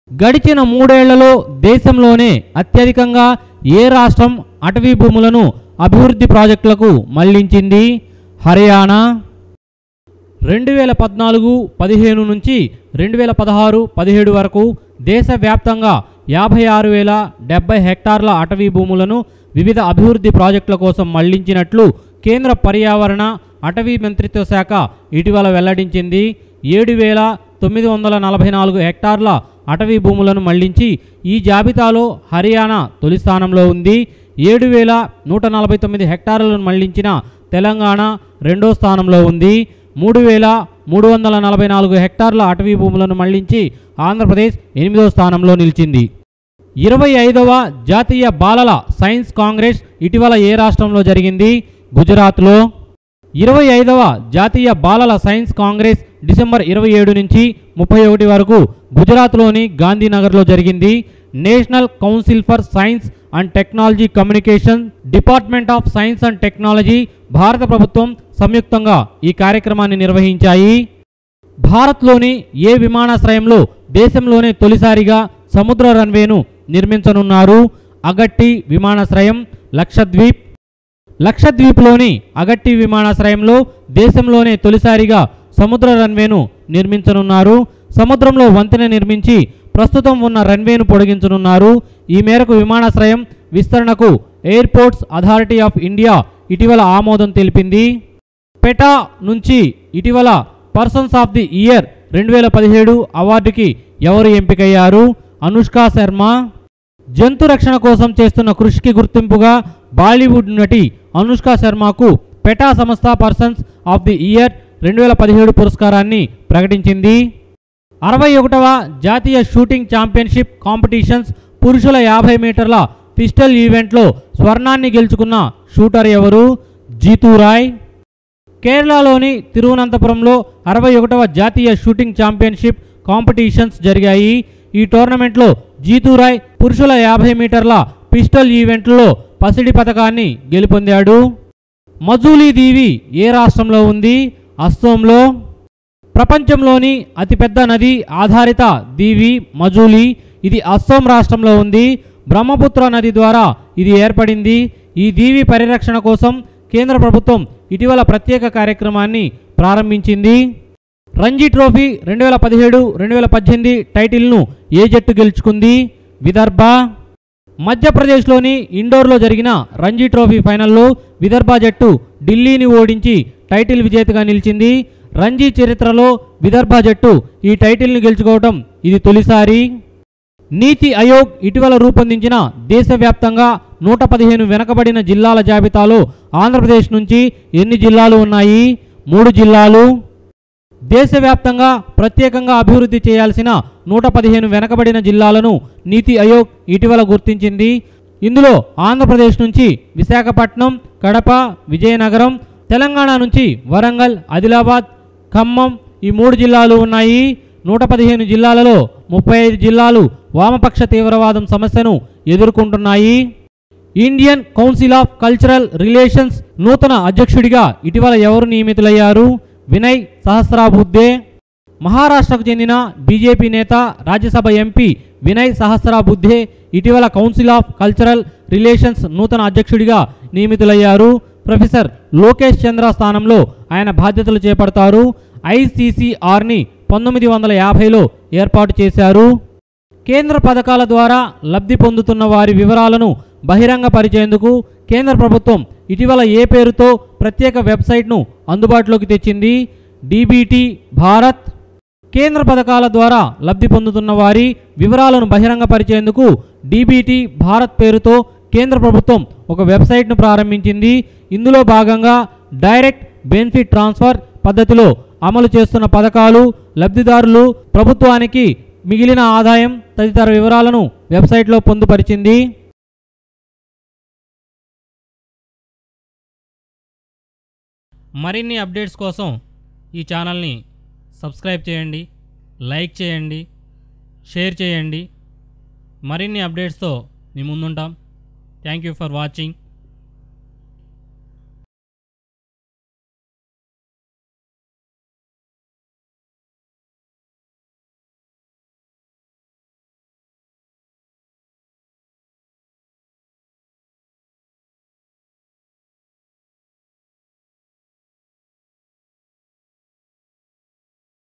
గడిచిన మూడేళ్లలో దేశంలోనే అత్యధికంగా ఏ రాష్ట్రం అటవీ భూములను అభివృద్ధి ప్రాజెక్టులకు మళ్లించింది హర్యానా రెండు వేల పద్నాలుగు పదిహేను నుంచి రెండు వేల పదహారు పదిహేడు వరకు దేశవ్యాప్తంగా యాభై ఆరు వేల డెబ్బై హెక్టార్ల అటవీ భూములను వివిధ అభివృద్ధి ప్రాజెక్టుల కోసం మళ్లించినట్లు కేంద్ర పర్యావరణ అటవీ మంత్రిత్వ శాఖ ఇటీవల వెల్లడించింది ఏడు వేల తొమ్మిది వందల నలభై నాలుగు హెక్టార్ల అటవీ భూములను మళ్లించి ఈ జాబితాలో హర్యానా తొలి స్థానంలో ఉంది ఏడు వేల నూట నలభై తొమ్మిది హెక్టార్లను మళ్లించిన తెలంగాణ రెండో స్థానంలో ఉంది మూడు వేల మూడు వందల నలభై నాలుగు హెక్టార్ల అటవీ భూములను మళ్లించి ఆంధ్రప్రదేశ్ ఎనిమిదో స్థానంలో నిలిచింది ఇరవై ఐదవ జాతీయ బాలల సైన్స్ కాంగ్రెస్ ఇటీవల ఏ రాష్ట్రంలో జరిగింది గుజరాత్లో ఇరవై ఐదవ జాతీయ బాలల సైన్స్ కాంగ్రెస్ డిసెంబర్ ఇరవై ఏడు నుంచి ముప్పై ఒకటి వరకు గుజరాత్లోని గాంధీనగర్లో జరిగింది national council for science and technology communication department of science and technology భారత ప్రభుత్వం సంయుక్తంగా ఈ కార్యక్రమాన్ని నిర్వహించాయి భారత్లోని ఏ విమానాశ్రయంలో దేశంలోనే తొలిసారిగా సముద్ర రన్వేను నిర్మించనున్నారు అగట్టి విమానాశ్రయం లక్షద్వీప్ లక్షద్వీప్లోని అగట్టి విమానాశ్రయంలో దేశంలోనే తొలిసారిగా సముద్ర రన్వేను నిర్మించనున్నారు సముద్రంలో వంతెన నిర్మించి ప్రస్తుతం ఉన్న రన్వేను పొడిగించనున్నారు ఈ మేరకు విమానాశ్రయం విస్తరణకు ఎయిర్పోర్ట్స్ అథారిటీ ఆఫ్ ఇండియా ఇటీవల ఆమోదం తెలిపింది పెటా నుంచి ఇటీవల పర్సన్స్ ఆఫ్ ది ఇయర్ రెండు వేల పదిహేడు అవార్డుకి ఎవరు ఎంపికయ్యారు అనుష్క శర్మ జంతు రక్షణ కోసం చేస్తున్న కృషికి గుర్తింపుగా బాలీవుడ్ నటి అనుష్క శర్మకు పెటా సంస్థ పర్సన్స్ ఆఫ్ ది ఇయర్ రెండు వేల పదిహేడు పురస్కారాన్ని ప్రకటించింది అరవై ఒకటవ జాతీయ షూటింగ్ ఛాంపియన్షిప్ కాంపిటీషన్స్ పురుషుల యాభై మీటర్ల పిస్టల్ ఈవెంట్లో స్వర్ణాన్ని గెలుచుకున్న షూటర్ ఎవరు జీతూ రాయ్ కేరళలోని తిరువనంతపురంలో అరవై ఒకటవ జాతీయ షూటింగ్ ఛాంపియన్షిప్ కాంపిటీషన్స్ జరిగాయి ఈ టోర్నమెంట్లో జీతూరాయ్ పురుషుల యాభై మీటర్ల పిస్టల్ ఈవెంట్లో పసిడి పథకాన్ని గెలుపొందాడు మజూలీ దీవి ఏ రాష్ట్రంలో ఉంది అస్సోంలో ప్రపంచంలోని అతిపెద్ద నది ఆధారిత దీవి మజూలీ ఇది అస్సోం రాష్ట్రంలో ఉంది బ్రహ్మపుత్ర నది ద్వారా ఇది ఏర్పడింది ఈ దీవి పరిరక్షణ కోసం కేంద్ర ప్రభుత్వం ఇటీవల ప్రత్యేక కార్యక్రమాన్ని ప్రారంభించింది రంజీ ట్రోఫీ రెండు వేల పదిహేడు రెండు వేల పద్దెనిమిది టైటిల్ను ఏ జట్టు గెలుచుకుంది విదర్భ మధ్యప్రదేశ్లోని ఇండోర్లో జరిగిన రంజీ ట్రోఫీ ఫైనల్లో విదర్భ జట్టు ఢిల్లీని ఓడించి టైటిల్ విజేతగా నిలిచింది రంజీ చరిత్రలో విదర్భ జట్టు ఈ టైటిల్ని గెలుచుకోవడం ఇది తొలిసారి నీతి ఆయోగ్ ఇటీవల రూపొందించిన దేశవ్యాప్తంగా నూట పదిహేను వెనకబడిన జిల్లాల జాబితాలో ఆంధ్రప్రదేశ్ నుంచి ఎన్ని జిల్లాలు ఉన్నాయి మూడు జిల్లాలు దేశవ్యాప్తంగా ప్రత్యేకంగా అభివృద్ధి చేయాల్సిన నూట పదిహేను వెనకబడిన జిల్లాలను నీతి ఆయోగ్ ఇటీవల గుర్తించింది ఇందులో ఆంధ్రప్రదేశ్ నుంచి విశాఖపట్నం కడప విజయనగరం తెలంగాణ నుంచి వరంగల్ ఆదిలాబాద్ ఖమ్మం ఈ మూడు జిల్లాలు ఉన్నాయి నూట పదిహేను జిల్లాలలో ముప్పై ఐదు జిల్లాలు వామపక్ష తీవ్రవాదం సమస్యను ఎదుర్కొంటున్నాయి Indian council of cultural relations నూతన అధ్యక్షుడిగా ఇటీవల ఎవరు నియమితులయ్యారు వినయ్ సహస్రాబుద్దే మహారాష్ట్రకు చెందిన బీజేపీ నేత రాజ్యసభ ఎంపీ వినయ్ సహస్రాబుద్ధే ఇటీవల కౌన్సిల్ ఆఫ్ కల్చరల్ రిలేషన్స్ నూతన అధ్యక్షుడిగా నియమితులయ్యారు ప్రొఫెసర్ లోకేష్ చంద్ర స్థానంలో ఆయన బాధ్యతలు చేపడతారు ఐసీసీఆర్ని పంతొమ్మిది వందల యాభైలో ఏర్పాటు చేశారు కేంద్ర పథకాల ద్వారా లబ్ధి పొందుతున్న వారి వివరాలను బహిరంగపరిచేందుకు కేంద్ర ప్రభుత్వం ఇటీవల ఏ పేరుతో ప్రత్యేక వెబ్సైట్ను అందుబాటులోకి తెచ్చింది డీబీటీ భారత్ కేంద్ర పథకాల ద్వారా లబ్ధి పొందుతున్న వారి వివరాలను బహిరంగపరిచేందుకు డీబీటీ భారత్ పేరుతో కేంద్ర ప్రభుత్వం ఒక వెబ్సైట్ను ప్రారంభించింది ఇందులో భాగంగా డైరెక్ట్ బెనిఫిట్ ట్రాన్స్ఫర్ పద్ధతిలో అమలు చేస్తున్న పథకాలు లబ్ధిదారులు ప్రభుత్వానికి మిగిలిన ఆదాయం తదితర వివరాలను వెబ్సైట్లో పొందుపరిచింది మరిన్ని అప్డేట్స్ కోసం ఈ ఛానల్ని సబ్స్క్రైబ్ చేయండి లైక్ చేయండి షేర్ చేయండి మరిన్ని అప్డేట్స్తో మీ ముందుంటాం థ్యాంక్ యూ ఫర్ వాచింగ్